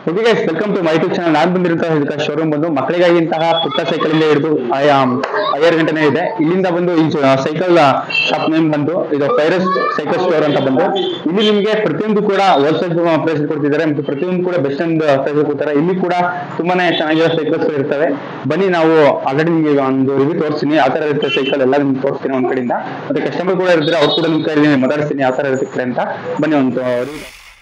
Okay guys welcome to my YouTube channel ನಾನು ಬಂದಿರುವಂತಹ ಇದಕ್ಕೆ ಶೋರೂಮ್ ಬಂದು ಮಕ್ಕಳಿಗಾಗಿ ಇಂತಹ ಪುಟ್ಟ ಸೈಕಲ್ ಇಂದ ಹಿಡಿದು ಐಆರ್ ಗಂಟೆನೇ ಇದೆ ಇಲ್ಲಿಂದ ಬಂದು ಈ ಸೈಕಲ್ ಶಾಪ್ ನೇಮ್ ಬಂದು ಇದು ಫೈರಸ್ ಸೈಕಲ್ ಸ್ಟೋರ್ ಅಂತ ಬಂದು ಇಲ್ಲಿ ನಿಮಗೆ ಪ್ರತಿಯೊಂದು ಕೂಡ ಹೋಲ್ಸೇಲ್ ಪ್ರೈಸ್ ಕೊಡ್ತಿದ್ದಾರೆ ಮತ್ತು ಪ್ರತಿಯೊಂದು ಕೂಡ ಬೆಸ್ಟ್ ಅಂಡ್ ಪ್ರೈಸ್ ಕೊಡ್ತಾರೆ ಇಲ್ಲಿ ಕೂಡ ತುಂಬಾನೇ ಚೆನ್ನಾಗಿರೋ ಸೈಕಲ್ಸ್ ಇರ್ತವೆ ಬನ್ನಿ ನಾವು ಆಲ್ರೆಡಿ ನಿಮಗೆ ಒಂದು ರಿವ್ಯೂ ತೋರಿಸ್ತೀನಿ ಯಾವ ತರ ಇರುತ್ತೆ ಸೈಕಲ್ ಎಲ್ಲ ನಿಮ್ಗೆ ತೋರಿಸ್ತೀನಿ ಒಂದ್ ಕಡೆಯಿಂದ ಮತ್ತೆ ಕಸ್ಟಮರ್ ಕೂಡ ಇರ್ತಾರೆ ಅವ್ರು ಕೂಡ ನಿಮ್ ಕೈಯಲ್ಲಿ ಮಾತಾಡ್ತೀನಿ ಯಾವ ತರ ಇರುತ್ತೆ ಅಂತ ಬನ್ನಿ ಒಂದು review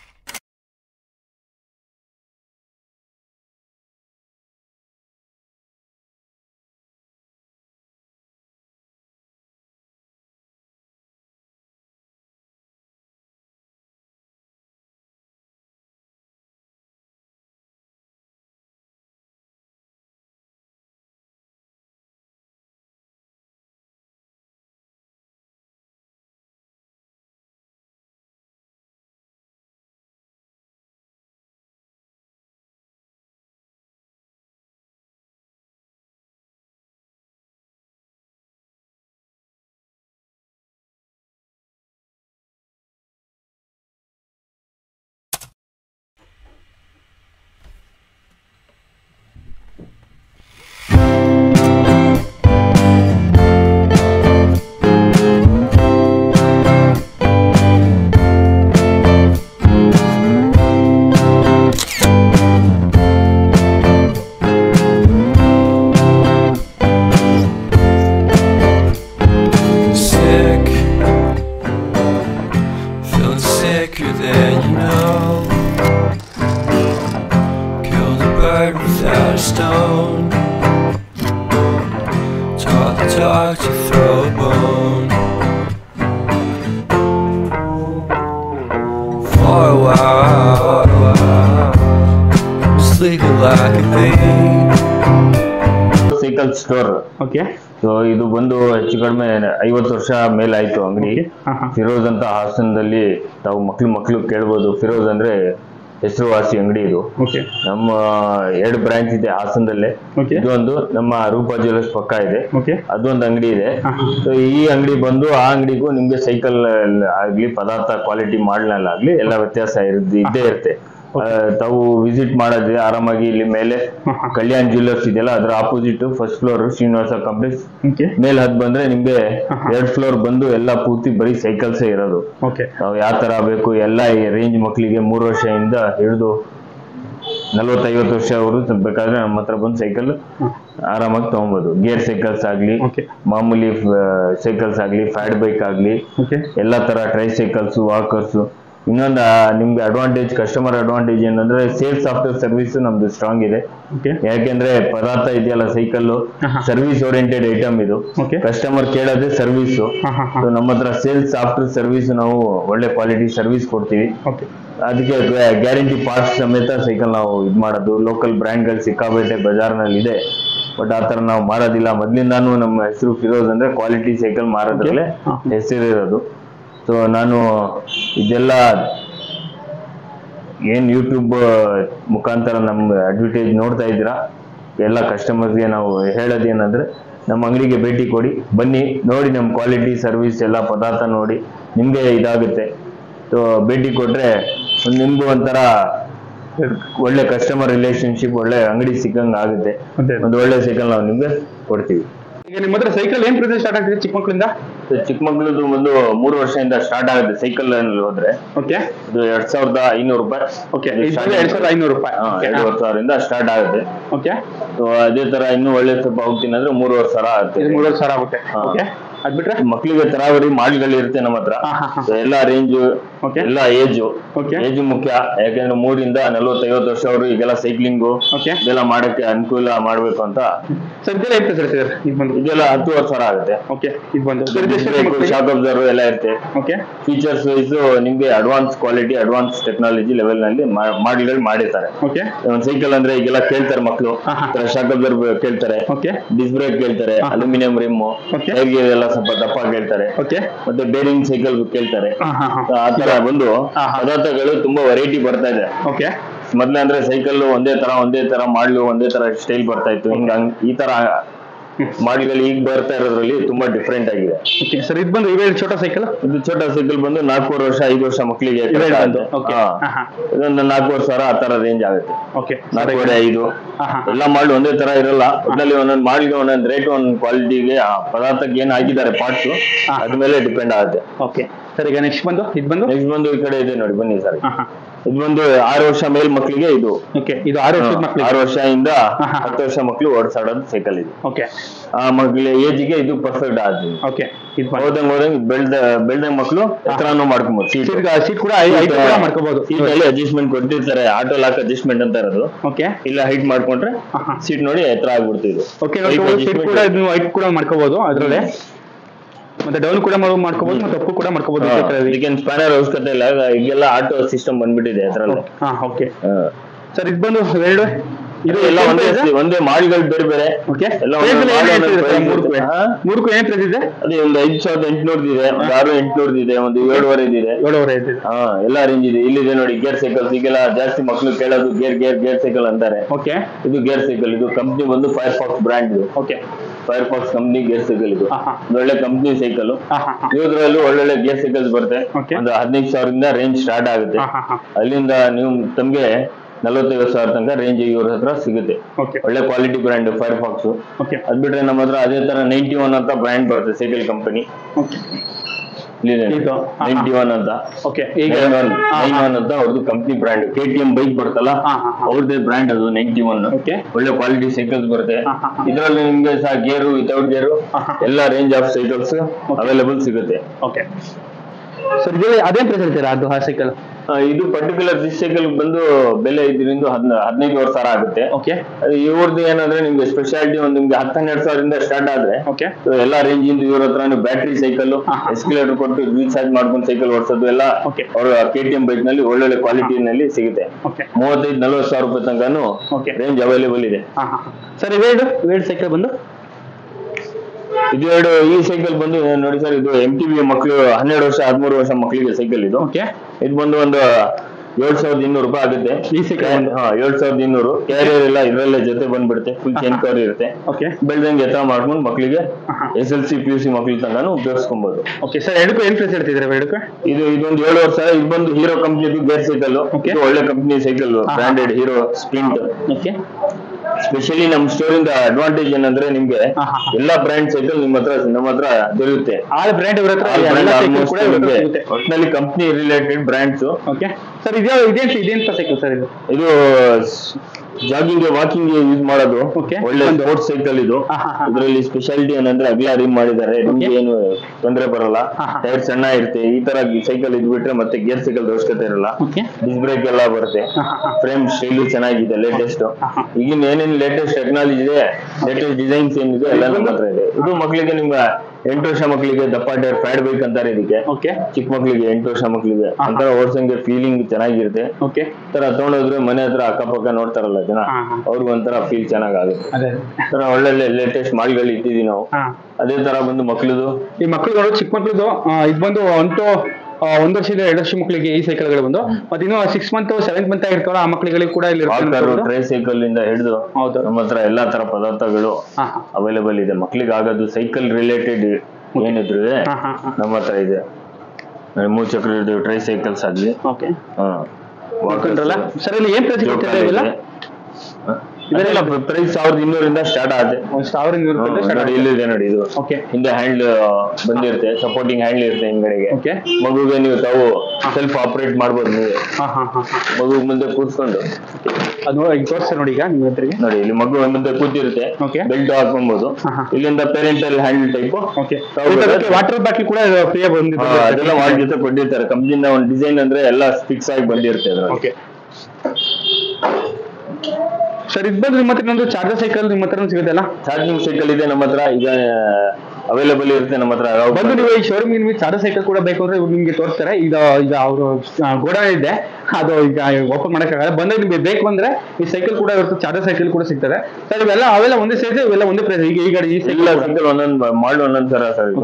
sick, feeling sicker than you know. Killed a bird without a stone. Talk the talk to throw a bone. For a while, sleeping like a babe. Cycle store okay so ಇದು ಬಂದು ಹೆಚ್ಚು ಕಡಿಮೆ ಐವತ್ತು ವರ್ಷ ಮೇಲಾಯ್ತು ಅಂಗಡಿ ಹಾ ಹಾ ಫಿರೋಜ್ ಅಂತ ಹಾಸನದಲ್ಲಿ ತಾವು ಮಕ್ಳು ಮಕ್ಳು ಕೇಳ್ಬೋದು ಫಿರೋಜ್ ಅಂದ್ರೆ ಹೆಸರುವಾಸಿ ಅಂಗಡಿ ಇದು ಓಕೆ ನಮ್ಮ ಎರಡು ಬ್ರಾಂಚ್ ಇದೆ ಹಾಸನದಲ್ಲೇ Okay. ಇದು ಒಂದು ನಮ್ಮ ರೂಪಾ ಜ್ಯುವೆಲರ್ಸ್ ಪಕ್ಕ ಇದೆ ಓಕೆ ಅದೊಂದು ಅಂಗಡಿ ಇದೆ ಹಾ ಹಾ ಸೊ ಈ ಅಂಗಡಿ ಬಂದು ಆ ಅಂಗಡಿಗೂ ನಿಮ್ಗೆ ಸೈಕಲ್ ಆಗ್ಲಿ ಪದಾರ್ಥ ಕ್ವಾಲಿಟಿ ಮಾಡ್ಲಲ್ಲಾಗ್ಲಿ ಎಲ್ಲ ವ್ಯತ್ಯಾಸ ಇರುತ್ತೆ ಇದ್ದೇ ಇರುತ್ತೆ ಆ, ತಾವು ವಿಸಿಟ್ ಮಾಡೋದ್ರೆ ಆರಾಮಾಗಿ ಇಲ್ಲಿ ಮೇಲೆ ಹಾ, ಹಾ. ಕಲ್ಯಾಣ್ ಜ್ಯುವೆಲರ್ಸ್ ಇದೆಯಲ್ಲ ಅದ್ರ opposite first floor Srinivasa complex okay ಮೇಲ್ ಹತ್ ಬಂದ್ರೆ ನಿಮ್ಗೆ ಹಾ, ಹಾ. ಎರಡ್ ಫ್ಲೋರ್ ಬಂದು ಎಲ್ಲ ಪೂರ್ತಿ ಬರೀ ಸೈಕಲ್ಸೇ ಇರೋದು ಓಕೆ ನಾವು ಯಾವ ತರ ಬೇಕು ಎಲ್ಲ ಈ ರೇಂಜ್ ಮಕ್ಕಳಿಗೆ ಮೂರು ವರ್ಷದಿಂದ ಹಿಡಿದು ನಲ್ವತ್ತೈವತ್ತು ವರ್ಷ ಅವರು ಬೇಕಾದ್ರೆ ನಮ್ಮ ಹತ್ರ ಬಂದು ಸೈಕಲ್ ಆರಾಮಾಗಿ ತಗೊಬೋದು ಗೇರ್ ಸೈಕಲ್ಸ್ ಆಗ್ಲಿ ಓಕೆ ಮಾಮೂಲಿ ಸೈಕಲ್ಸ್ ಆಗ್ಲಿ ಫ್ಯಾಟ್ ಬೈಕ್ ಆಗ್ಲಿ ಓಕೆ ಎಲ್ಲ ತರ ಟ್ರೈ ಸೈಕಲ್ಸ್ ವಾಕರ್ಸ್ ಇನ್ನೊಂದು ನಿಮ್ಗೆ ಅಡ್ವಾಂಟೇಜ್ ಕಸ್ಟಮರ್ ಅಡ್ವಾಂಟೇಜ್ ಏನಂದ್ರೆ ಸೇಲ್ಸ್ ಆಫ್ಟರ್ ಸರ್ವಿಸ್ ನಮ್ದು ಸ್ಟ್ರಾಂಗ್ ಇದೆ ಓಕೆ ಯಾಕೆಂದ್ರೆ ಪದಾರ್ಥ ಇದೆಯಲ್ಲ ಸೈಕಲ್ ಆಹಾ. ಸರ್ವಿಸ್ ಓರಿಯೆಂಟೆಡ್ ಐಟಮ್ ಇದು Okay. ಕಸ್ಟಮರ್ ಕೇಳೋದೇ ಸರ್ವಿಸ್ ಹಾ ಹಾ ಹಾ ನಮ್ಮ ಹತ್ರ ಸೇಲ್ಸ್ ಆಫ್ಟರ್ ಸರ್ವಿಸ್ ನಾವು ಒಳ್ಳೆ ಕ್ವಾಲಿಟಿ ಸರ್ವಿಸ್ ಕೊಡ್ತೀವಿ ಓಕೆ ಅದಕ್ಕೆ ಗ್ಯಾರಂಟಿ ಪಾರ್ಟ್ಸ್ ಸಮೇತ ಸೈಕಲ್ ನಾವು ಇದು ಮಾಡೋದು ಲೋಕಲ್ ಬ್ರ್ಯಾಂಡ್ಗಳು ಸಿಕ್ಕಾಬೇಟೆ ಬಜಾರ್ನಲ್ಲಿ ಇದೆ ಬಟ್ ಆ ಥರ ನಾವು ಮಾರೋದಿಲ್ಲ ಮೊದ್ಲಿಂದಾನು ನಮ್ಮ ಹೆಸರು ಫಿರೋಜ್ ಅಂದ್ರೆ ಕ್ವಾಲಿಟಿ ಸೈಕಲ್ ಮಾರೋದ್ರಲ್ಲೇ ಹಾ. ಹೆಸರಿರೋದು ಸೊ ನಾನು ಇದೆಲ್ಲ ಏನ್ ಯೂಟ್ಯೂಬ್ ಮುಖಾಂತರ ನಮ್ಮ ಅಡ್ವರ್ಟೈಸ್ ನೋಡ್ತಾ ಇದ್ದೀರಾ ಎಲ್ಲ ಕಸ್ಟಮರ್ಸ್ಗೆ ನಾವು ಹೇಳೋದೇನಂದ್ರೆ ನಮ್ಮ ಅಂಗಡಿಗೆ ಭೇಟಿ ಕೊಡಿ ಬನ್ನಿ ನೋಡಿ ನಮ್ಮ ಕ್ವಾಲಿಟಿ ಸರ್ವಿಸ್ ಎಲ್ಲ ಪದಾರ್ಥ ನೋಡಿ ನಿಮಗೆ ಇದಾಗುತ್ತೆ ಸೊ ಭೇಟಿ ಕೊಟ್ರೆ ಒಂದ್ ನಿಮ್ಗೂ ಒಂಥರ ಒಳ್ಳೆ ಕಸ್ಟಮರ್ ರಿಲೇಶನ್ಶಿಪ್ ಒಳ್ಳೆ ಅಂಗಡಿ ಸಿಕ್ಕಂಗೆ ಆಗುತ್ತೆ ಅದೇ ಒಂದು ಒಳ್ಳೆ ಸೈಕಲ್ ನಾವು ನಿಮ್ಗೆ ಕೊಡ್ತೀವಿ ಈಗ ನಿಮ್ಮ ಹತ್ರ ಸೈಕಲ್ ಏನ್ ಪ್ರೈಸ್ ಸ್ಟಾರ್ಟ್ ಆಗ್ತಿದೆ ಚಿಕ್ಕ ಮಕ್ಕಳಿಂದ So, ಚಿಕ್ಕಮಗಳೂರು ಒಂದು ಮೂರು ವರ್ಷದಿಂದ ಸ್ಟಾರ್ಟ್ ಆಗುತ್ತೆ ಸೈಕಲ್ ಅಲ್ಲಿ ಹೋದ್ರೆ ಓಕೆ ಇದು ಎರಡ್ ಸಾವಿರದ ಐನೂರು ರೂಪಾಯಿ ಓಕೆ ಇದು ಇದು starting ಎರಡ್ ಸಾವಿರದ ಐನೂರು ರೂಪಾಯಿ ಹಾ, ಎರಡೂವರೆ ಸಾವಿರದಿಂದ ಸ್ಟಾರ್ಟ್ ಆಗುತ್ತೆ ಓಕೆ ಸೊ ಅದೇ ತರ ಇನ್ನೂ ಒಳ್ಳೆ ಸ್ವಲ್ಪ ಹೋಗ್ತೀನಿ ಅಂದ್ರೆ ಮೂರುವರೆ ಸಾವಿರ ಆಗುತ್ತೆ ಇದು ಮೂರುವರೆ ಸಾವಿರ ಆಗುತ್ತೆ ಹಾ. ಓಕೆ ಅದ್ ಬಿಟ್ರೆ ಮಕ್ಕಳಿಗೆ ತರಾವರಿ ಮಾಡ್ಗಳು ಇರುತ್ತೆ ನಮ್ಮ ಹತ್ರ ಹಾ, ಹಾ, ಹಾ. So, ಎಲ್ಲ ರೇಂಜ್ Okay. ಎಲ್ಲ ಏಜ್ Okay. ಏಜ್ ಮುಖ್ಯ ಯಾಕಂದ್ರೆ ಮೂರಿಂದ ನಲವತ್ತೈವತ್ತು ವರ್ಷ ಅವರು ಈಗೆಲ್ಲ ಸೈಕ್ಲಿಂಗು Okay. ಇದೆಲ್ಲ ಮಾಡಕ್ಕೆ ಅನುಕೂಲ ಮಾಡ್ಬೇಕು ಅಂತ ಸರ್ ಇದೆಲ್ಲ ಇರುತ್ತೆ ಸರ್ ಸರ್ ಇದು ಬಂದು ಇದೆಲ್ಲ ಹತ್ತುವರೆ ಸಾವಿರ ಆಗುತ್ತೆ ಓಕೆ ಇದು ಬಂದು ಸರ್ ಇದು ಎಷ್ಟು ಮಕ್ಕಳಿಗೆ? ಶಾಕ್ ಅಬ್ಸರ್ವ್ ಎಲ್ಲ ಇರುತ್ತೆ ಓಕೆ ಫೀಚರ್ಸ್ ವೈಸ್ ನಿಮ್ಗೆ advance quality advance technology level ನಲ್ಲಿ ಮಾಡೆಲ್ಗಳು ಮಾಡಿರ್ತಾರೆ ಓಕೆ ಒಂದ್ ಸೈಕಲ್ ಅಂದ್ರೆ ಈಗೆಲ್ಲ ಕೇಳ್ತಾರೆ ಮಕ್ಕಳು ಹಾ, ಹಾ. ಶಾಕ್ ಅಬ್ಸರ್ವ್ ಕೇಳ್ತಾರೆ ಓಕೆ ಡಿಸ್ ಬ್ರೇಕ್ ಕೇಳ್ತಾರೆ ಹಾ. Aluminium rim Okay. ಟೈರ್ ಎಲ್ಲ ಸ್ವಲ್ಪ ದಪ್ಪ ಕೇಳ್ತಾರೆ ಓಕೆ ಮತ್ತೆ ಬೇರಿಂಗ್ ಸೈಕಲ್ ಕೇಳ್ತಾರೆ ಹಾ ಹಾ ಹಾ ಆ ತರ ಬಂದು ಹಾ, ಹಾ. ಪದಾರ್ಥಗಳು ತುಂಬಾ ವೆರೈಟಿ ಬರ್ತಾ ಇದೆ ಓಕೆ ಮೊದ್ಲೇ ಅಂದ್ರೆ ಸೈಕಲ್ ಒಂದೇ ತರ ಒಂದೇ ತರ ಮಾಡ್ಲು ಒಂದೇ ತರ ಸ್ಟೈಲ್ ಬರ್ತಾ ಇತ್ತು ಹಿಂಗ ಹಂಗ್- ಈ ತರ ಮಾಡಿಗಳು ಈಗ ಬರ್ತಾ ಇರೋದ್ರಲ್ಲಿ ತುಂಬಾ ಡಿಫ್ರೆಂಟ್ ಆಗಿದೆ ಓಕೆ ಸರ್ ಇದು ಬಂದು ಇವೇಳು ಛೋಟಾ ಸೈಕಲ್ ಇದು ಛೋಟಾ ಸೈಕಲ್ ಬಂದು ನಾಲ್ಕೂವರೆ ವರ್ಷ ಐದು ವರ್ಷ ಮಕ್ಕಳಿಗೆ ಇವೆರಡು ಬಂದು, okay. ಹಾ. ಹಾ, ಹಾ. ಇದೊಂದು ನಾಲ್ಕೂವರೆ ಸಾವಿರ ಆ ತರ ರೇಂಜ್ ಆಗುತ್ತೆ ಓಕೆ ನಾಲ್ಕೂವರೆ ಐದು ಹಾ, ಹಾ. ಎಲ್ಲ ಮಾಡಿ ಒಂದೇ ತರ ಇರಲ್ಲ ಒಟ್ನಲ್ಲಿ ಒಂದೊಂದು ಮಾಡ್ಲಿಗೆ ಒಂದೊಂದು ರೇಟ್ ಒಂದೊಂದು ಕ್ವಾಲಿಟಿಗೆ ಆ ಪದಾರ್ಥಕ್ಕೆ ಏನ್ ಹಾಕಿದ್ದಾರೆ ಪಾರ್ಟ್ಸ್ ಹಾ. ಅದ್ರ ಮೇಲೆ ಡಿಪೆಂಡ್ ಆಗುತ್ತೆ ಓಕೆ ಸರ್ ಈಗ ನೆಕ್ಸ್ಟ್ ಬಂದು ಇದು ಬಂದು ನೆಕ್ಸ್ಟ್ ಬಂದು ಈ ಕಡೆ ಇದೆ ನೋಡಿ ಬನ್ನಿ ಸರ್ ಹಾಂ ಹಾಂ ಇದು ಬಂದು ಆರು ವರ್ಷ ಮೇಲ್ ಮಕ್ಕಳಿಗೆ ಇದು ಓಕೆ ಇದು ಆರು ವರ್ಷದ ಹಾ, ಮಕ್ಕಳಿಗೆ ಆರು ವರ್ಷದಿಂದ ಹಾ, ಹಾ. ಹತ್ತು ವರ್ಷ ಮಕ್ಕಳು ಓಡಿಸಾಡೋದು ಸೈಕಲ್ ಇದು ಓಕೆ ಆ ಮಕ್ಕಳ ಏಜಿಗೆ ಇದು ಪರ್ಫೆಕ್ಟ್ ಆಗುತ್ತೆ ಓಕೆ ಇದು ಬಂದು ಹೋದಂಗ್ ಹೋದಂಗ್ ಬೆಳ್ದ ಬೆಳ್ದಂಗ್ ಮಕ್ಕಳು ಎತ್ತರನು ಮಾಡ್ಕೊಬೋದು ಸೀಟ್ ಸೀಟ್ ಸೀಟ್ ಕೂಡ ಐ- ಐದು ಕೂಡ ಮಾಡ್ಕೋಬಹುದು ಸೀಟ್ ಅಲ್ಲಿ ಅಡ್ಜಸ್ಟ್ಮೆಂಟ್ ಕೊಟ್ಟಿರ್ತಾರೆ ಆಟೋ ಲಾಕ್ ಅಡ್ಜಸ್ಟ್ಮೆಂಟ್ ಅಂತ ಇರೋದು ಓಕೆ ಇಲ್ಲ ಹೈಟ್ ಮಾಡ್ಕೊಂಡ್ರೆ ಹಾ, ಹಾ. ಸೀಟ್ ನೋಡಿ ಎತ್ತರ ಆಗ್ಬಿಡ್ತಿದ್ದು ಓಕೆ ಸೀಟ್ ಕೂಡ ಇದು ಹೈಟ್ ಕೂಡ ಮಾಡ್ಕೋಬಹುದು ಅದರಲ್ಲೇ ಮತ್ತೆ ಡೌನ್ ಕೂಡ ಮಾಡ್- ಮಾಡ್ಕೋಬಹುದು ಮತ್ತೆ ಅಪ್ಪು ಕೂಡ ಮಾಡ್ಕೋಬಹುದು ಈ ಸೈಕಲಲ್ಲಿ. ಇದಕ್ಕೆ ಸ್ಪ್ಯಾನರ್ ಅವಶ್ಯಕತೆ ಇಲ್ಲ ಈಗೆಲ್ಲ ಆಟೋ ಸಿಸ್ಟಮ್ ಬಂದ್ಬಿಟ್ಟಿದೆ ಅದ್ರಲ್ಲಿ ಹಾ ಓಕೆ ಸರ್ ಇದು ಬಂದು ಎರಡು ಇದು ಎಲ್ಲ ಒಂದೇ ಒಂದೇ ಮಾಡಿಗಳು ಬೇರೆ ಬೇರೆ ಓಕೆ ಎಲ್ಲ ಪ್ರೈಸ್ ಒಂದೊಂದು ಎಲ್ಲ ಏನ್ model ಹೇಳ್ತಿದ್ದೀರಾ ಒಂದೊಂದು ಮೂರಕ್ಕೂ price ಹಾ? ಮೂರಕ್ಕೂ ಏನ್ ಪ್ರೈಸ್ ಇದೆ ಅದೇ ಒಂದು ಐದು ಸಾವಿರದ ಎಂಟುನೂರದ್ದು ಇದೆ ಒಂದು ಆರು ಎಂಟುನೂರದ್ದು ಇದೆ ಒಂದು ಏಳುವರೆ ಇದೆ ಏಳುವರೆ ಇದೆ ಹಾ ಎಲ್ಲ ರೇಂಜ್ ಇದೆ ಇಲ್ಲಿದೆ ನೋಡಿ ಗೇರ್ ಸೈಕಲ್ ಈಗೆಲ್ಲ ಜಾಸ್ತಿ ಮಕ್ಕಳು ಕೇಳೋದು ಗೇರ್ ಗೇರ್ ಗೇರ್ ಸೈಕಲ್ ಅಂತಾರೆ ಓಕೆ ಇದು ಗೇರ್ ಸೈಕಲ್ ಇದು ಕಂಪ್ನಿ ಬಂದು ಫೈರ್ ಫಾಕ್ಸ್ ಬ್ರ್ಯಾಂಡ್ ಇದು okay Firefox company gear cycle ಇದು ಹಾ, ಹಾ. ಇದು ಒಳ್ಳೆ ಕಂಪ್ನಿ ಸೈಕಲ್ ಹಾ ಹಾ ಹಾ ಇದ್ರಲ್ಲೂ ಒಳ್ಳೊಳ್ಳೆ ಗೇರ್ ಸೈಕಲ್ಸ್ ಬರುತ್ತೆ Okay. ಒಂದು ಹದಿನೈದು ಸಾವಿರದಿಂದ ರೇಂಜ್ ಸ್ಟಾರ್ಟ್ ಆಗುತ್ತೆ ಹಾ ಹಾ ಹಾ ಅಲ್ಲಿಂದ ನೀವು ತಮ್ಗೆ ನಲವತ್ತೈವತ್ತು ಸಾವಿರ ತನಕ ರೇಂಜ್ ಇವ್ರ ಹತ್ರ ಸಿಗುತ್ತೆ ಓಕೆ ಒಳ್ಳೆ quality brand Firefox okay ಅದ್ ಬಿಟ್ರೆ ನಮ್ಮ ಹತ್ರ ಅದೇ ತರ ನೈಂಟಿ ಒನ್ ಅಂತ ಬ್ರ್ಯಾಂಡ್ ಬರುತ್ತೆ ಸೈಕಲ್ ಕಂಪನಿ ಓಕೆ ಇಲ್ಲಿದೆ ಇದು, ಹಾ, ಹಾ. ನೈಂಟಿ ಒನ್ ಅಂತ ಓಕೆ ಈಗ ನೈನ್ ಒನ್ ಹಾ, ನೈನ್ ಹಾ. ಒನ್ ಅಂತ ಅವ್ರದ್ದು company brand K T M bike ಬರುತ್ತಲ್ಲ ಹಾ, ಹಾ, ಹಾ. ಅವ್ರದ್ದೇ ಬ್ರ್ಯಾಂಡ್ ಅದು ನೈಂಟಿ ಒನ್ Okay. ಒಳ್ಳೆ ಕ್ವಾಲಿಟಿ ಸೈಕಲ್ಸ್ ಬರುತ್ತೆ ಹಾ, ಹಾ, ಹಾ. ಇದರಲ್ಲಿ ನಿಮ್ಗೆ ಸಹ ಗೇರು ವಿತೌಟ್ ಗೇರು ಹಾ, ಹಾ. ಎಲ್ಲ ರೇಂಜ್ ಆಫ್ ಸೈಕಲ್ಸ್ ಅವೈಲೇಬಲ್ ಸಿಗುತ್ತೆ ಓಕೆ ಸರ್ ಇದು ಅದೇನ್ ಪ್ರೈಸ್ ಹೇಳ್ತೀರಾ ಅದು ಆ ಸೈಕಲ್ ಆ, ಇದು ಪರ್ಟಿಕ್ಯುಲರ್ ದಿಸ್ ಸೈಕಲ್ ಬಂದು ಬೆಲೆ ಇದರಿಂದ ಹದ್ ಹದಿನೈದುವರೆ ಸಾವಿರ ಆಗುತ್ತೆ ಓಕೆ ಅದು ಇವ್ರದ್ದು ಏನಂದ್ರೆ ನಿಮ್ಗೆ ಸ್ಪೆಷಾಲಿಟಿ ಒಂದು ನಿಮ್ಗೆ ಹತ್ತು ಹನ್ನೆರಡು ಸಾವಿರದಿಂದ ಸ್ಟಾರ್ಟ್ ಆದ್ರೆ ಓಕೆ ಸೊ ಎಲ್ಲಾ ರೇಂಜ್ ಇಂದ ಇವ್ರ ಹತ್ರ ಬ್ಯಾಟ್ರಿ ಸೈಕಲ್ ಹಾ, ಹಾ. ಎಸ್ಕಲೇಟರ್ ಕೊಟ್ಟು ರೀಚಾರ್ಜ್ ಮಾಡ್ಕೊಂಡು ಸೈಕಲ್ ಓಡಿಸೋದು ಎಲ್ಲ Okay. ಅವ್ರ ಕೆ ಟಿ ಎಂ ಬೈಕ್ ನಲ್ಲಿ ಒಳ್ಳೊಳ್ಳೆ ಕ್ವಾಲಿಟಿನಲ್ಲಿ ಸಿಗುತ್ತೆ ಓಕೆ ಮೂವತ್ತೈದು ನಲ್ವತ್ತು ಸಾವಿರ ರೂಪಾಯಿ ತನಕನು Okay. ರೇಂಜ್ ಅವೈಲೇಬಲ್ ಇದೆ ಹಾ ಹಾ ಸರ್ ಇವೆರಡು ಇವೆರಡು ಸೈಕಲ್ ಬಂದು ಇದು ಎರಡು ಈ ಸೈಕಲ್ ಬಂದು ನೋಡಿ ಸರ್ ಇದು ಎಂ ಟಿ ಬಿ ಮಕ್ಕಳು ಹನ್ನೆರಡು ವರ್ಷ ಹದಿಮೂರು ವರ್ಷ ಮಕ್ಕಳಿಗೆ ಸೈಕಲ್ ಇದು ಓಕೆ ಇದು ಬಂದು ಒಂದು ಏಳ್ ಸಾವಿರದ ಇನ್ನೂರು ರೂಪಾಯಿ ಆಗುತ್ತೆ ಈ cycle ಒಂದು? ಹಾ ಏಳ್ ಸಾವಿರದ ಇನ್ನೂರು ಕ್ಯಾರಿಯರ್ ಎಲ್ಲ ಇದ್ರಲ್ಲೇ ಜೊತೆ ಬಂದ್ಬಿಡುತ್ತೆ ಫುಲ್ ಚೇನ್ ಕವರ್ ಇರುತ್ತೆ ಓಕೆ ಬೆಳ್ದಂಗೆ ಎತ್ತ ಮಾಡ್ಕೊಂಡು ಮಕ್ಕಳಿಗೆ ಆಹಾ. S L C P U C ಮಕ್ಳ ತನಕ ಉಪಯೋಗಿಸ್ಕೊಬಹುದು ಓಕೆ ಸರ್ ಎರಡಕ್ಕೂ ಏನ್ ಪ್ರೈಸ್ ಹೇಳ್ತಿದ್ದೀರಾ ಎರಡಕ್ಕೂ ಇದು ಇದೊಂದು ಏಳು ವರ್ಷ ಇದು ಬಂದು ಹೀರೋ ಕಂಪ್ನಿದು ಗೇರ್ ಸೈಕಲ್ Okay. ಇದು ಒಳ್ಳೆ ಕಂಪ್ನಿ ಸೈಕಲ್ ಆಹಾ. Branded Hero Sprint okay specially ನಮ್ ಸ್ಟೋರ್ ಇಂದ ಅಡ್ವಾಂಟೇಜ್ ಏನಂದ್ರೆ ನಿಮ್ಗೆ ಆಹಾ. ಎಲ್ಲಾ ಬ್ರ್ಯಾಂಡ್ ಸೈಕಲ್ ನಿಮ್ಮ ಹತ್ರ ನಮ್ಮ ಹತ್ರ ದೊರೆಯುತ್ತೆ ಆಲ್ ಬ್ರ್ಯಾಂಡ್ ಇವ್ರ ಹತ್ರ ಆ brand ಎಲ್ಲ ಸೈಕಲ್ almost ಕೂಡ ಇವ್ರ ಹತ್ರ ನಿಮ್ಗೆ ಸಿಗುತ್ತೆ ಒಟ್ನಲ್ಲಿ company related brands okay sir ಇದೇ ಇದೇನ್ ಇದೇಂತ ಸೈಕಲ್ ಸರ್ ಇದು ಇದು ಜಾಗಿಂಗ್ ವಾಕಿಂಗ್ ಯೂಸ್ ಮಾಡೋದು Okay. ಒಳ್ಳೆ ಒಂದು- ಸ್ಪೋರ್ಟ್ಸ್ ಸೈಕಲ್ ಇದು ಆಹಾ, ಆಹಾ. ಇದರಲ್ಲಿ ಸ್ಪೆಷಾಲಿಟಿ ಏನಂದ್ರೆ ಅಗ್ಲ ರಿಮ್ ಮಾಡಿದ್ದಾರೆ ನಿಮ್ಗೆ Okay. ಏನು ತೊಂದರೆ ಬರಲ್ಲ ಆಹಾ. ಟೈರ್ ಸಣ್ಣ ಇರುತ್ತೆ ಈ ತರ ಸೈಕಲ್ ಇದ್ಬಿಟ್ರೆ ಮತ್ತೆ ಗೇರ್ ಸೈಕಲ್ ಅವಶ್ಯಕತೆ ಇರಲ್ಲ ಓಕೆ ಡಿಸ್ ಬ್ರೇಕ್ ಎಲ್ಲ ಬರುತ್ತೆ ಆಹಾ. ಫ್ರೇಮ್ ಸ್ಟೈಲು ಚೆನ್ನಾಗಿದೆ ಲೇಟೆಸ್ಟ್ ಆಹಾ. ಈಗಿನ ಏನೇನು ಲೇಟೆಸ್ಟ್ ಟೆಕ್ನಾಲಜಿ ಇದೆ ಲೇಟೆಸ್ಟ್ ಡಿಸೈನ್ಸ್ ಏನಿದೆ ಎಲ್ಲ ನಮ್ಮ ಹತ್ರ ಇದೆ ಇದು ಮಕ್ಕಳಿಗೆ ನಿಮ್ಗೆ ಎಂಟು ವರ್ಷ ಮಕ್ಕಳಿಗೆ ದಪ್ಪ ಟೈರ್ ಫ್ಯಾಡ್ ಬೈಕ್ ಅಂತಾರೆ ಇದಕ್ಕೆ ಓಕೆ ಚಿಕ್ಕ ಮಕ್ಕಳಿಗೆ ಎಂಟು ವರ್ಷ ಮಕ್ಕಳಿಗೆ ಆಹಾ. ಒಂಥರ ಓಡ್ಸಂಗೆ ಫೀಲಿಂಗ್ ಚೆನ್ನಾಗಿರುತ್ತೆ ಓಕೆ ಈ ತರ ತಗೊಂಡೋದ್ರೆ ಮನೆ ಹತ್ರ ಅಕ್ಕಪಕ್ಕ ನೋಡ್ತಾರಲ್ಲ ಜನ ಹಾ, ಹಾ. ಅವ್ರಿಗೆ ಒಂಥರ ಫೀಲ್ ಚೆನ್ನಾಗಾಗುತ್ತೆ ಅದೇ ಈ ತರ ಒಳ್ಳೊಳ್ಳೆ ಲೇಟೆಸ್ಟ್ ಮಾಲ್ಗಳು ಇಟ್ಟಿದೀವಿ ನಾವು ಹಾ ಅದೇ ತರ ಬಂದು ಮಕ್ಳದು ಈ ಮಕ್ಕಳುಗಳು ಚಿಕ್ಕ ಮಕ್ಕಳದು ಇದು ಬಂದು ಅಂತೂ ಆ, ಒಂದು ವರ್ಷದಿಂದ ಎರಡು ವರ್ಷ ಮಕ್ಕಳಿಗೆ ಈ ಸೈಕಲ್ಗಳು ಬಂದು ಮತ್ತೆ ಇನ್ನು ಸಿಕ್ಸ್ ಮಂತ್ ಸೆವೆಂತ್ ಮಂತ್ ಆಗಿರ್ತಾವಲ್ಲ ಆ ಮಕ್ಕಳಿಗೆ ಕೂಡ ಇಲ್ಲಿ ಇರುತ್ತೆ ವಾಕರ್ ಅನ್ಕೊಂಡು. ಟ್ರೈ ಸೈಕಲ್ ಇಂದ ಹಿಡಿದು ಹೌದು ನಮ್ಮ ಹತ್ರ ಎಲ್ಲಾ ತರ ಪದಾರ್ಥಗಳು ಹಾ ಹಾ ಅವೈಲೇಬಲ್ ಇದೆ ಮಕ್ಳಿಗೆ ಆಗೋದು ಸೈಕಲ್ ರಿಲೇಟೆಡ್ ಏನಿದ್ರು ಹಾ ಹಾ ಹಾ ನಮ್ಮ ಹತ್ರ ಇದೆ ಮೂರು ಚಕ್ರ ಟ್ರೈ ಸೈಕಲ್ಸ್ ಆಗ್ಲಿ ಓಕೆ ಹಾ. ನೋಡ್ಕೊಂಡ್ರಲ್ಲ ಸರ್ ಇಲ್ಲಿ ಏನ್ ಪ್ರೈಸ್ ಜೋಕಾಲಿ ಕೊಡ್ತಿದ್ದಾರೆ ಇವೆಲ್ಲ ಇದೆ. ಹ? ಇದೆಲ್ಲ ಪ್ರೈಸ್ ಸಾವಿರದ ಇನ್ನೂರಿಂದ ಸ್ಟಾರ್ಟ್ ಆಗುತ್ತೆ ಒಂದು ಸಾವಿರ ಇನ್ನೂರು ಹ್ಮ್, ರೂಪಾಯಿ ನೋಡಿ ಇಲ್ಲಿದೆ ನೋಡಿ ಇದು ಓಕೆ ಹಿಂದೆ ಹ್ಯಾಂಡ್ ಬಂದಿರುತ್ತೆ ಸಪೋರ್ಟಿಂಗ್ ಹ್ಯಾಂಡ್ ಇರುತ್ತೆ ಹಿಂದ್ಗಡೆಗೆ ಓಕೆ ಮಗುಗೆ ನೀವು ತಾವು ಸೆಲ್ಫ್ ಆಪರೇಟ್ ಮಾಡ್ಬೋದು ನೀವು ಹಾ ಹಾ ಹಾ ಹಾ ಮಗು ಮುಂದೆ ಕೂತ್ಕೊಂಡು ಅದು ನೋಡಿ ಈಗ ತೋರಿಸ್ತಾರೆ ನೋಡಿ ಈಗ ನಿಮ್ಮ ಹತ್ರಗೆ ನೋಡಿ ಇಲ್ಲಿ ಮಗು ಮುಂದೆ ಕೂತಿರುತ್ತೆ Okay. ಬೆಲ್ಟ್ ಹಾಕೊಬಹುದು ಹಾ, ಹಾ. ಇಲ್ಲಿಂದ ಪೇರೆಂಟಲ್ ಹ್ಯಾಂಡಲ್ ಟೈಪ್ ಓಕೆ ಹೌದು. ವಾಟರ್ ಬಾಟ್ಲಿ ಕೂಡ ಫ್ರೀಯಾಗಿ ಬಂದಿದೆ ಅದೆಲ್ಲ ಮಾಡಿ ಜೊತೆ ಕೊಟ್ಟಿರ್ತಾರೆ ಕಂಪ್ನಿಯಿಂದ ಒಂದು ಡಿಸೈನ್ ಅಂದ್ರೆ ಎಲ್ಲ ಫಿಕ್ಸ್ ಆಗಿ ಬಂದಿರುತ್ತೆ ಅದ್ರಲ್ಲಿ ಓಕೆ ಸರ್ ಇದು ಬಂದು ನಿಮ್ಮ ಹತ್ರ ಇನ್ನೊಂದು ಚಾರ್ಜರ್ ಸೈಕಲ್ ನಿಮ್ಮ ಹತ್ರ ಸಿಗುತ್ತೆ ಅಲ್ಲ ಚಾರ್ಜಿಂಗ್ ಸೈಕಲ್ ಇದೆ ನಮ್ಮ ಹತ್ರ ಈಗ ಅವೈಲೇಬಲ್ ಇರುತ್ತೆ ನಮ್ಮ ಹತ್ರ ಯಾವಾಗ ಬಂದು ನೀವು ಈ ಶೋರೂಮ್ ನಿಮಗೆ ಚಾರ್ಜರ್ ಸೈಕಲ್ ಕೂಡ ಬೇಕು ಅಂದ್ರೆ ಇವ್ರು ನಿಮ್ಗೆ ತೋರಿಸ್ತಾರೆ ಈಗ ಈಗ ಅವರು ಗೋಡೌನ್ ಇದೆ ಅದು ಈಗ ಓಪನ್ ಮಾಡೋಕ್ಕಾಗಲ್ಲ ಬಂದ್ರೆ ನಿಮಗೆ ಬೇಕು ಅಂದ್ರೆ ಈ ಸೈಕಲ್ ಕೂಡ ಇರುತ್ತೆ ಚಾರ್ಜರ್ ಸೈಕಲ್ ಕೂಡ ಸಿಗ್ತದೆ ಸರ್ ಇವೆಲ್ಲ ಅವೆಲ್ಲ ಒಂದೇ ಸೈಜ್ ಇವೆಲ್ಲ ಒಂದೇ ಪ್ರೈಸ್ ಈಗ ಈಗ ಈ ಎಲ್ಲ ಸೈಕಲ್ ಸೈಕಲ್ ಒಂದೊಂದು ಮಾಡಿ ಒಂದೊಂದ್ ತರ ಸರ್ ಇದು ಓಕೆ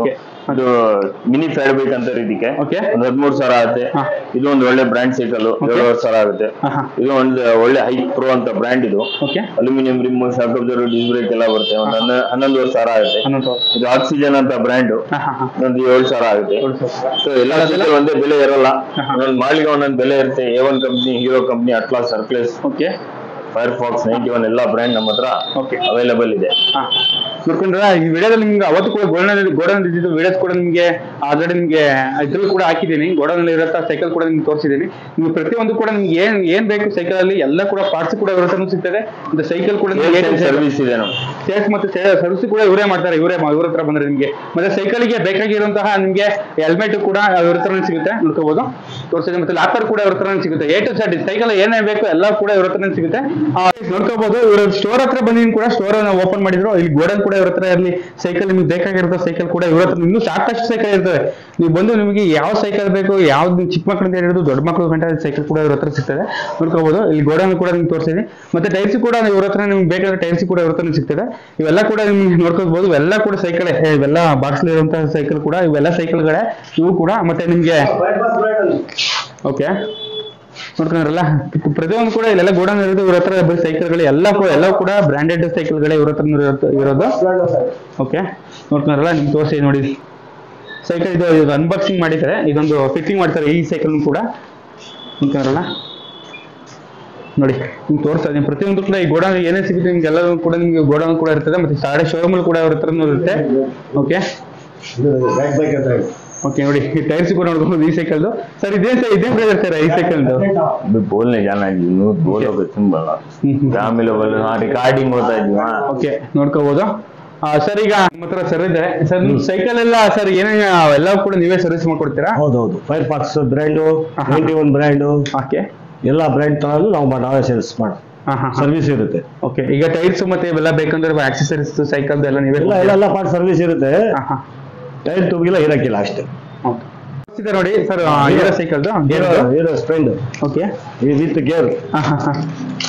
ಅದು ಮಿನಿ ಫ್ಯಾಡ್ ಬೈಕ್ ಅಂತಾರೆ ಇದಕ್ಕೆ Okay. ಒಂದ್ ಹದಿಮೂರು ಸಾವಿರ ಆಗುತ್ತೆ ಹಾ. ಇದು ಒಂದು ಒಳ್ಳೆ ಬ್ರ್ಯಾಂಡ್ ಸೈಕಲ್ ಏಳುವರೆ ಸಾವಿರ ಆಗುತ್ತೆ ಹಾ, ಹಾ. ಇದು ಒಂದು ಒಳ್ಳೆ ಹೈ ಪ್ರೋ ಅಂತ ಬ್ರ್ಯಾಂಡ್ ಇದು okay aluminium rim shock absorb disc brake ಎಲ್ಲ ಬರುತ್ತೆ ಒಂದು ಹನ್ನ ಹನ್ನೊಂದುವರೆ ಸಾವಿರ ಆಗುತ್ತೆ ಹನ್ನೊಂದು ಇದು ಆಕ್ಸಿಜನ್ ಅಂತ ಬ್ರ್ಯಾಂಡ್ ಹಾ ಹಾ ಹಾ ಒಂದು ಏಳು ಸಾವಿರ ಆಗುತ್ತೆ ಏಳು ಸಾವಿರ. ಸೊ ಎಲ್ಲ ಸೈಕಲ್ ಒಂದೇ ಬೆಲೆ ಇರಲ್ಲ ಹಾ, ಹಾ. ಒಂದೊಂದು ಮಾಲಿಗೆ ಒಂದೊಂದು ಬೆಲೆ ಇರುತ್ತೆ A one company Hero company Atlas ಸರ್ಕ್ಲೆಸ್ okay Firefox ninety one ಎಲ್ಲ ಬ್ರ್ಯಾಂಡ್ ನಮ್ಮ ಹತ್ರ Okay. ಅವೈಲೇಬಲ್ ಇದೆ ಹಾ ನೋಡ್ಕೊಂಡ್ರ ಈ ವಿಡಿಯೋದಲ್ಲಿ ನಿಮ್ಗೆ ಅವತ್ತು ಕೂಡ ಗೋಡನ್ ಗೋಡನ್ ಇದ್ದಿದ್ದು ವಿಡಿಯೋಸ್ ಕೂಡ ನಿಮಗೆ ಆಲ್ರೆಡಿ ನಿಮಗೆ ಇದ್ರಲ್ಲಿ ಕೂಡ ಹಾಕಿದ್ದೀನಿ ಗೋಡನ್ ಇರತ್ತ ಸೈಕಲ್ ಕೂಡ ನಿಮ್ಗೆ ತೋರಿಸಿದ್ದೀನಿ ನಿಮ್ಗೆ ಪ್ರತಿಯೊಂದು ಕೂಡ ನಿಮ್ಗೆ ಏನ್ ಏನ್ ಬೇಕು ಸೈಕಲ್ ಅಲ್ಲಿ ಎಲ್ಲ ಕೂಡ ಪಾರ್ಟ್ಸ್ ಕೂಡ ಇವ್ರ ಹತ್ರನೂ ಸಿಗ್ತದೆ இந்த ಸೈಕಲ್ ಕೂಡ ಸರ್ವಿಸ್ ಇದೆ ನಾವು ಸೇಲ್ಸ್ ಮತ್ತೆ ಸರ್ವಿಸ್ ಕೂಡ ಇವರೇ ಮಾಡ್ತಾರೆ ಇವರೇ ಇವ್ರ ಹತ್ರ ಬಂದ್ರೆ ನಿಮ್ಗೆ ಮತ್ತೆ ಸೈಕಲ್ಗೆ ಬೇಕಾಗಿರುವಂತಹ ನಿಮ್ಗೆ ಹೆಲ್ಮೆಟ್ ಕೂಡ ಇವ್ರ ಹತ್ರನೇ ಸಿಗುತ್ತೆ ನೋಡ್ಕೋಬಹುದು ತೋರಿಸಿದೆ ಮತ್ತೆ ಲ್ಯಾಪರ್ ಕೂಡ ಇವ್ರ ಹತ್ರನೇ ಸಿಗುತ್ತೆ ಎ ಟು ಸೆಡ್ ಸೈಕಲ್ ಏನೇ ಬೇಕು ಎಲ್ಲ ಕೂಡ ಇವ್ರ ಹತ್ರನೇ ಸಿಗುತ್ತೆ ಆ, ನೋಡ್ಕೋಬಹುದು ಇವ್ರ ಸ್ಟೋರ್ ಹತ್ರ ಬಂದಿದ್ದೀನಿ ಕೂಡ ಸ್ಟೋರ್ ಓಪನ್ ಮಾಡಿದ್ರು ಇಲ್ಲಿ ಗೋಡನ್ ಕೂಡ ಇವ್ರ ಹತ್ರ ಇರಲಿ ಸೈಕಲ್ ನಿಮ್ಗೆ ಬೇಕಾಗಿರೋ ಸೈಕಲ್ ಕೂಡ ಇವ್ರ ಹತ್ರ ಇನ್ನೂ ಸಾಕಷ್ಟು ಸೈಕಲ್ ಇರ್ತವೆ ನೀವು ಬಂದು ನಿಮಗೆ ಯಾವ ಸೈಕಲ್ ಬೇಕು ಯಾವ್ದು ಚಿಕ್ಕ ಮಕ್ಕಳಿಂದ ಹಿಡಿದು ದೊಡ್ಡ ಮಕ್ಕಳು ಗಂಟ ಸೈಕಲ್ ಕೂಡ ಇವ್ರ ಹತ್ರ ಸಿಗ್ತದೆ ನೋಡ್ಕೋಬಹುದು ಇಲ್ಲಿ ಗೋಡನ್ ಕೂಡ ನಿಮ್ಗೆ ತೋರಿಸಿದ್ದೀನಿ ಮತ್ತೆ ಟೈರ್ಸ್ ಕೂಡ ಇವ್ರ ಹತ್ರ ನಿಮ್ಗೆ ಬೇಕಾದ್ರೆ ಟೈರ್ಸ್ ಕೂಡ ಇವ್ರ ಹತ್ರ ಸಿಗ್ತದೆ ಇವೆಲ್ಲ ಕೂಡ ನಿಮ್ಗೆ ನೋಡ್ಕೋಬಹುದು ಇವೆಲ್ಲ ಕೂಡ ಸೈಕಲ್ ಇವೆಲ್ಲ ಬಾಕ್ಸ್ ಇರುವಂತಹ ಸೈಕಲ್ ಕೂಡ ಇವೆಲ್ಲ ಸೈಕಲ್ಗಳೇ ಇವು ಕೂಡ ಮತ್ತೆ ನಿಮ್ಗೆ ಓಕೆ ನೋಡ್ಕೊಂಡ್ರಲ್ಲ ಪ್ರತಿಯೊಂದು ಕೂಡ ಇಲ್ಲೆಲ್ಲ ಗೋಡನ್ ಇರೋದು ಇವ್ರ ಹತ್ರ ಬರೀ ಸೈಕಲ್ಗಳು ಎಲ್ಲ ಕೂಡ ಎಲ್ಲ ಕೂಡ ಬ್ರಾಂಡೆಡ್ ಸೈಕಲ್ಗಳೇ ಇವ್ರ ಹತ್ರ ಇರೋದು- ಇರೋದು ಓಕೆ ನೋಡ್ಕೊಂಡ್ರಲ್ಲ ನಿಮ್ಗೆ ತೋರಿಸಿ ನೋಡಿ ಸೈಕಲ್ ಇದು ಇದು ಅನ್ಬಾಕ್ಸಿಂಗ್ ಮಾಡಿದ್ದಾರೆ ಇದೊಂದು ಫಿಟ್ಟಿಂಗ್ ಮಾಡ್ತಾರೆ ಈ ಸೈಕಲ್ ಕೂಡ ನೋಡ್ಕೊಂಡ್ರಲ್ಲ ನೋಡಿ ನಿಮ್ಗೆ ತೋರಿಸ್ತಾ ಇದೀನಿ ಪ್ರತಿಯೊಂದು ಕೂಡ ಈ ಗೋಡನ್ ಏನೇ ಸಿಗುತ್ತೆ ನಿಮ್ಗೆ ಎಲ್ಲರೂ ಕೂಡ ನಿಮ್ಗೆ ಗೋಡನ್ ಕೂಡ ಇರ್ತದೆ ಮತ್ತೆ ಸಾಡೆ ಶೋರೂಮ್ ಕೂಡ ಅವ್ರ ಹತ್ರ ಇರುತ್ತೆ ಓಕೆ ಓಕೆ ನೋಡಿ ಈ ಟೈರ್ಸ್ ಕೂಡ ನೋಡ್ಕೊಂಡು ಈ ಸೈಕಲ್ದು ಸರ್ ಇದೇನ್ ಸರ್ ಇದೇನ್ ಪ್ರೈಸ್ ಸರ್ ಈ ಸೈಕಲ್ದು अभी बोलने जाना है जी नू बोलो कि तुम बोला ಫ್ಯಾಮಿಲಿ बोलो हाँ ರಿಕಾರ್ಡಿಂಗ್ ಹೋಗ್ತಾ ಇದೀವಿ ಹಾ ಓಕೆ ನೋಡ್ಕೋಬಹುದು ಸರ್ ಈಗ ನಮ್ಮ ಹತ್ರ ಸರ್ ಇದ್ದಾರೆ ಸರ್ ನಿಮ್ ಸೈಕಲ್ ಎಲ್ಲ ಸರ್ ಏನೇನು ಎಲ್ಲ ಕೂಡ ನೀವೇ ಸರ್ವಿಸ್ ಮಾಡ್ಕೊಡ್ತೀರಾ ಹೌದೌದು ಫೈರ್ ಪಾರ್ಕ್ಸ್ ಬ್ರ್ಯಾಂಡು ಆಹಾ. ನೈಂಟಿ ಒನ್ ಬ್ರ್ಯಾಂಡು ಓಕೆ ಎಲ್ಲ ಬ್ರ್ಯಾಂಡ್ ತಗೊಂಡು ನಾವು ಮಾ- ನಾವೇ ಸೇಲ್ಸ್ ಮಾಡೋ ಹಾ ಹಾ ಸರ್ವಿಸ್ ಇರುತ್ತೆ ಓಕೆ ಈಗ ಟೈರ್ಸ್ ಮತ್ತೆ ಇವೆಲ್ಲ ಬೇಕಂದ್ರೆ ಆಕ್ಸೆಸರೀಸ್ ಸೈಕಲ್ ಎಲ್ಲ ನೀವೇ ಎಲ್ಲ ಎಲ್ಲ ಎಲ್ಲ ಪಾರ್ಟ್ ಸರ್ವಿಸ್ ಇರುತ್ತೆ ಹಾ ಹಾ ಟೈರ್ ತುಗಿಲ್ಲ ಇರಕ್ಕಿಲ್ಲ ಅಷ್ಟೇ ಓಕೆ ಇದೆ ನೋಡಿ ಸರ್ ಹೀರೋ ಸೈಕಲ್ದು Hero Hero Sprint okay with gear ಹಾ ಹಾ ಹಾ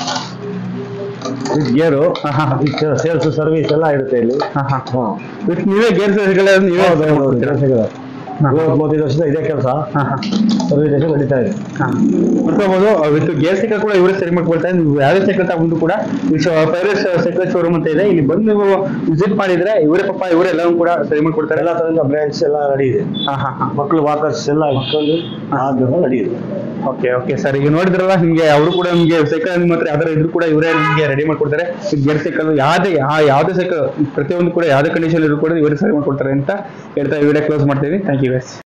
ವಿತ್ ಗೇರು ಹಾ ಹಾ ಸೇಲ್ಸ್ ಸರ್ವಿಸ್ ಎಲ್ಲ ಇರುತ್ತೆ ಇಲ್ಲಿ ಹಾ ಹಾ ಹಾಂ ವಿತ್ ನೀವೇ ಗೇರ್ ಸೈಕಲ್ ನೀವೇ ಹೌದು ಹೌದು ಹೌದು ಕೆಲಸಗಳು ಹಾ. ಮೂವತ್ತು ಮೂವತ್ತೈದು ವರ್ಷದ ಇದೇ ಕೆಲಸ ಹಾ ಹಾ ಸರ್ವಿಸೇಷನ್ ನಡೀತಾ ಇದೆ ಹಾ. ನೋಡ್ಕೋಬಹುದು ವಿತ್ ಗೇರ್ ಸೈಕಲ್ ಕೂಡ ಇವರೇ ಸರಿ ಮಾಡ್ಕೊಳ್ತಾರೆ ನೀವು ಯಾವುದೇ ಸೈಕಲ್ ತಗೊಂಡು ಕೂಡ ಪೈರಸ್ ಸೈಕಲ್ ಶೋರೂಮ್ ಅಂತ ಇದೆ ಇಲ್ಲಿ ಬಂದು ನೀವು ವಿಸಿಟ್ ಮಾಡಿದ್ರೆ ಇವರೇ ಪಾಪ ಇವರೇ ಎಲ್ಲವೂ ಕೂಡ ಸರಿ ಮಾಡ್ಕೊಡ್ತಾರೆ ಎಲ್ಲ ಥರದ ಬ್ರ್ಯಾಂಡ್ಸ್ ಎಲ್ಲ ರೆಡಿ ಇದೆ ಹಾ ಹಾ ಹಾ ಮಕ್ಕಳು ವಾಕರ್ಸ್ ಎಲ್ಲ ಇಟ್ಕೊಂಡು ಆದ್ಮೇಲೆ ರೆಡಿ ಇದೆ ಓಕೆ ಓಕೆ ಸರ್ ಈಗ ನೋಡಿದ್ರಲ್ಲ ನಿಮ್ಗೆ ಅವರು ಕೂಡ ನಿಮ್ಗೆ ಸೈಕಲ್ ನಿಮ್ಮ ಹತ್ರ ಯಾವ್ದಾರ ಇದ್ರು ಕೂಡ ಇವರೇ ನಿಮ್ಗೆ ರೆಡಿ ಮಾಡ್ಕೊಡ್ತಾರೆ ಗೇರ್ ಸೈಕಲ್ ಯಾವುದೇ ಯಾ- ಯಾವುದೇ ಸೈಕಲ್ ಪ್ರತಿಯೊಂದು ಕೂಡ ಯಾವುದೇ ಕಂಡೀಷನ್ ಇದ್ರು ಕೂಡ ಇವರೇ ಸರಿ ಮಾಡ್ಕೊಡ್ತಾರೆ ಅಂತ ಹೇಳ್ತಾ ವಿಡಿಯೋ ಕ್ಲೋಸ್ ಮಾಡ್ತೀವಿ ಥ್ಯಾಂಕ್ ಯು ಗೈಸ್